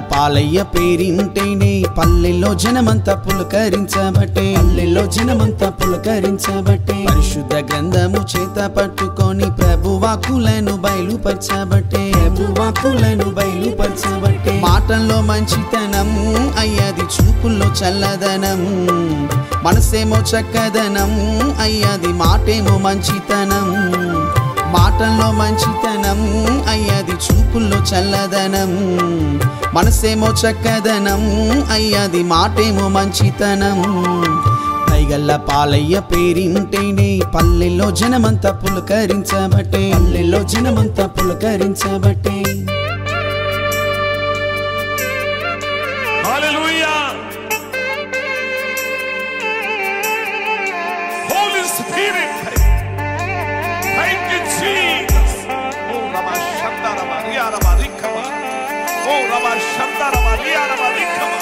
పాలయ్య పేరింటేనే పల్లెల్లో జనమంతా పులకరించబట్టే పల్లెల్లో జనమంతా పులకరించబట్టే పరిశుద్ధ గ్రంథము చేత పట్టుకొని ప్రభువాకులను బయలుపరచబట్టే ప్రభువాకులను బయలుపరచబట్టే మాటల్లో మంచితనం అయ్యది చూపుల్లో చల్లదనం మనసేమో చక్కదనం అయ్యది మాటేమో మంచితనం మాటల్లో మంచితనం అయ్యది చూపుల్లో చల్లదనం మనసేమో చక్కదనం అయ్యది మాటేమో మంచితనం పైగల్ల పాలయ్య పేరింటేనే పల్లెల్లో జనమంతా పులకరించబట్టే పల్లెల్లో జనమంతా పులకరించబట్టే Hallelujah. Holy Spirit. Thank you, Jesus. Oh, Rabba Shanda Rabba Ria Rabba Rikama. Oh, Rabba Shanda Rabba Ria Rabba Rikama.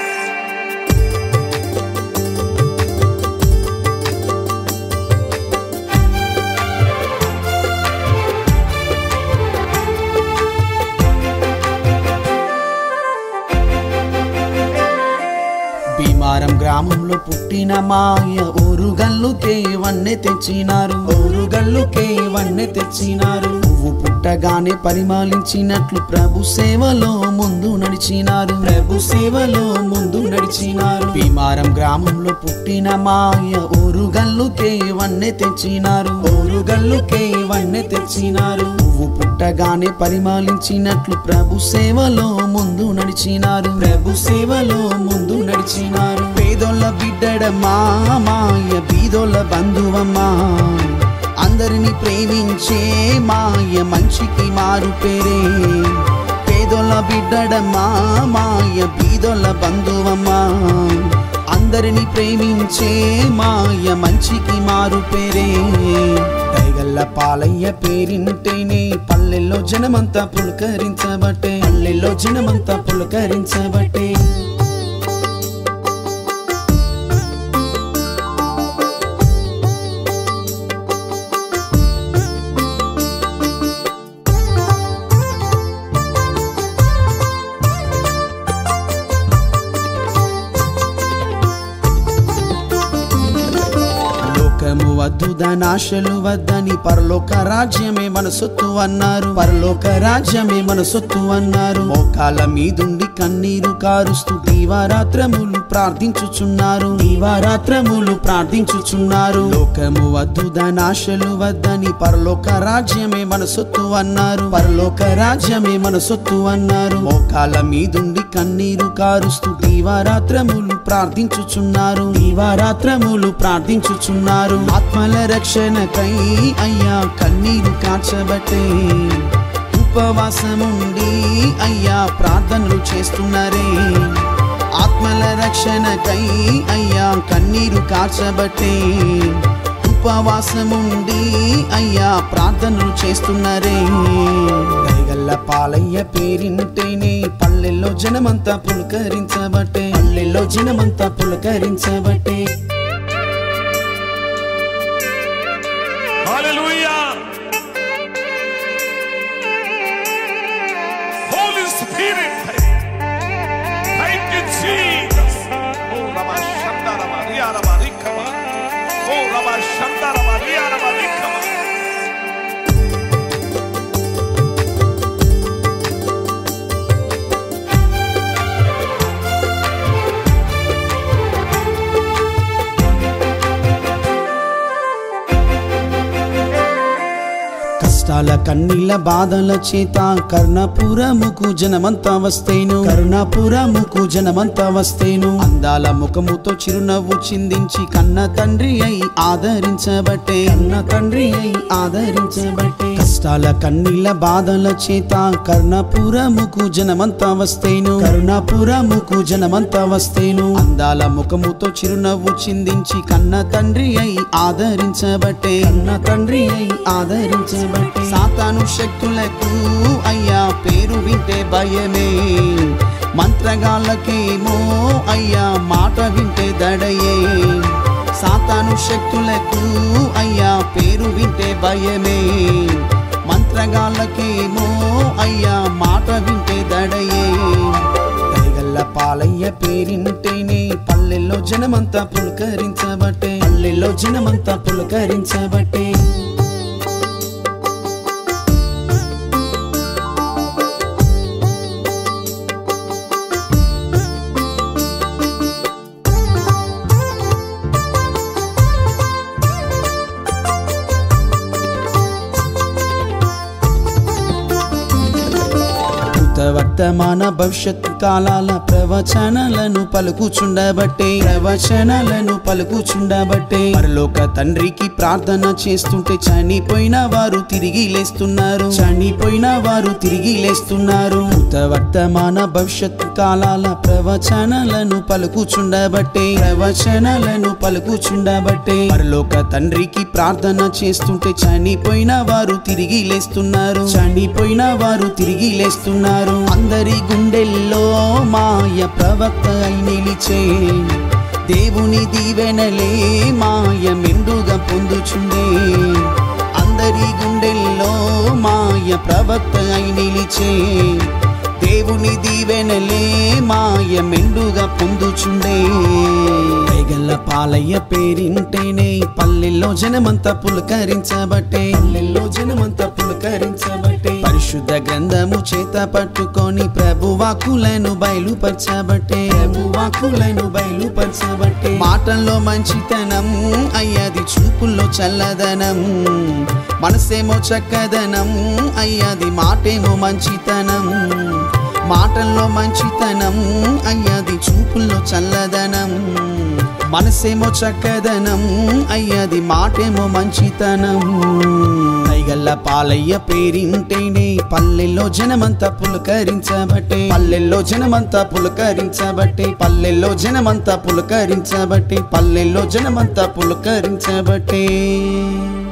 Bheemaram గ్రామంలో పుట్టిన మాయ ఊరుగల్లుకే వన్నె తెచ్చినారు ఊరుగల్లుకే వన్నె తెచ్చినారు పువ్వు పుట్టగానే పరిమాలించినట్లు ప్రభు సేవలో ముందు నడిచినారు ప్రభు సేవలో ముందు నడిచినారు భీమారం గ్రామంలో పుట్టిన మాయ ఊరుగల్లుకే వన్నె తెచ్చినారు ఊరుగల్లుకే వన్నె తెచ్చినారు పువ్వు పుట్టగానే పరిమాలించినట్లు ప్రభు సేవలో ముందు నడిచినారు ప్రభు సేవలో ముందు నడిచినారు పేదోళ్ళ బిడ్డడమ్మా మాయ బీదోళ్ళ బంధువమ్మా అందరిని ప్రేమించే మాయ మంచికి మారు పేరే పేదోళ్ళ బిడ్డడమ్మా మాయ బీదోళ్ళ బంధువమ్మా అందరిని ప్రేమించే మాయ మంచికి మారు పేరే దయగల్ల పాలయ్య పేరింటేనే పల్లెల్లో జనమంతా పులకరించబట్టే పల్లెల్లో జనమంతా పులకరించబట్టే లోకము వద్దు ధనాశలు వద్దని పరలోక రాజ్యమే మన సొత్తు అన్నారు పరలోక రాజ్యమే మన సొత్తు అన్నారు మోకాల మీదుండి కన్నీరు కారుస్తూ దీవారాత్రములు ప్రార్థించుచున్నారు దీవారాత్రములు ప్రార్థించుచున్నారు లోకము వద్దు ధనాశలు వద్దని పరలోక రాజ్యమే మన సొత్తు అన్నారు పరలోక రాజ్యమే మన సొత్తు అన్నారు మోకాల మీదుండి కన్నీరు కారుస్తూ దీవారాత్రములు ప్రార్థించుచున్నారు దీవారాత్రములు ప్రార్థించుచున్నారు ఆత్మల రక్షణకై అయ్యా కన్నీరు కార్చబట్టే ఉపవాసముండి అయ్యా ప్రార్థనలు చేస్తున్నారే ఆత్మల రక్షణకై అయ్యా కన్నీరు కార్చబట్టే ఉపవాసముండి అయ్యా ప్రార్థనలు చేస్తున్నారే దయగల్ల పాలయ్య పేరింటేనే పల్లెల్లో జనమంతా పులకరించబట్టే పల్లెల్లో జనమంతా పులకరించబట్టే Hallelujah. Holy Spirit. Thank you, Jesus. Oh, Rabba Shanda Rabba Ria Rabba Rikama. Oh, Rabba Shanda Rabba Ria Rabba Rikama. కష్టాల కన్నీళ్ళ బాధల చేత కర్ణపురముకు జనమంతా వస్తేను కరుణాపురముకు జనమంతా వస్తేను అందాల ముఖముతో చిరునవ్వు చిందించి కన్న తండ్రి అయి ఆదరించబట్టే కన్న తండ్రి అయి ఆదరించబట్టే కష్టాల కన్నీళ్ళ బాధల చేత కర్ణపురముకు జనమంతా వస్తేను కరుణాపురముకు జనమంతా వస్తేను అందాల ముఖముతో చిరునవ్వు చిందించి కన్న తండ్రి అయి ఆదరించబట్టే కన్న తండ్రి అయి ఆదరించబట్టే సాతాను శక్తులకు అయ్యా పేరు వింటే భయమే మంత్రగాళ్ళకేమో అయ్యా మాట వింటే దడయే సాతాను శక్తులకు అయ్యా పేరు వింటే భయమే మంత్రగాళ్ళకేమో అయ్యా మాట వింటే దడయే పైగల్ల పాలయ్య పేరింటేనే పల్లెల్లో జనమంతా పులకరించబట్టే పల్లెల్లో జనమంతా పులకరించబట్టే భూత వర్తమాన భవిష్యత్ కాలాల ప్రవచనాలను పలుకుచుండబట్టే ప్రవచనాలను పలుకుచుండబట్టే పరలోక తండ్రికి ప్రార్థన చేస్తుంటే చనిపోయిన వారు తిరిగి లేస్తున్నారు చనిపోయిన వారు తిరిగి లేస్తున్నారు భూత వర్తమాన భవిష్యత్ కాలాల ప్రవచనాలను పలుకుచుండబట్టే ప్రవచనాలను పలుకుచుండబట్టే పరలోక తండ్రికి ప్రార్థన చేస్తుంటే చనిపోయిన వారు తిరిగి లేస్తున్నారు చనిపోయిన వారు తిరిగి లేస్తున్నారు అందరి గుండెల్లో మాయ ప్రవక్త అయి నిలిచే దేవుని దీవెనలే మాయ మెండుగా పొందుచుండే అందరి గుండెల్లో మాయ ప్రవక్త అయి నిలిచే దేవుని దీవెనలే మాయ మెండుగా పొందుచుండే పైగల్ల పాలయ్య పేరింటేనే పల్లెల్లో జనమంతా పులకరించబట్టే పల్లెల్లో జనమంతా పులకరించబట్టే పరిశుద్ధ గ్రంథము చేత పట్టుకొని ప్రభువాకులను బయలుపరచబట్టే ప్రభువాకులను బయలుపరచబట్టే మాటల్లో మంచితనం అయ్యది చూపుల్లో చల్లదనం మనసేమో చక్కదనం అయ్యది మాటేమో మంచితనం మాటల్లో మంచితనం అయ్యది చూపుల్లో చల్లదనం మనసేమో చక్కదనం అయ్యది మాటేమో మంచితనం పైగల్ల పాలయ్య పేరింటేనే పల్లెల్లో జనమంతా పులకరించబట్టే పల్లెల్లో జనమంతా పులకరించబట్టే పల్లెల్లో జనమంతా పులకరించబట్టే పల్లెల్లో జనమంతా పులకరించబట్టే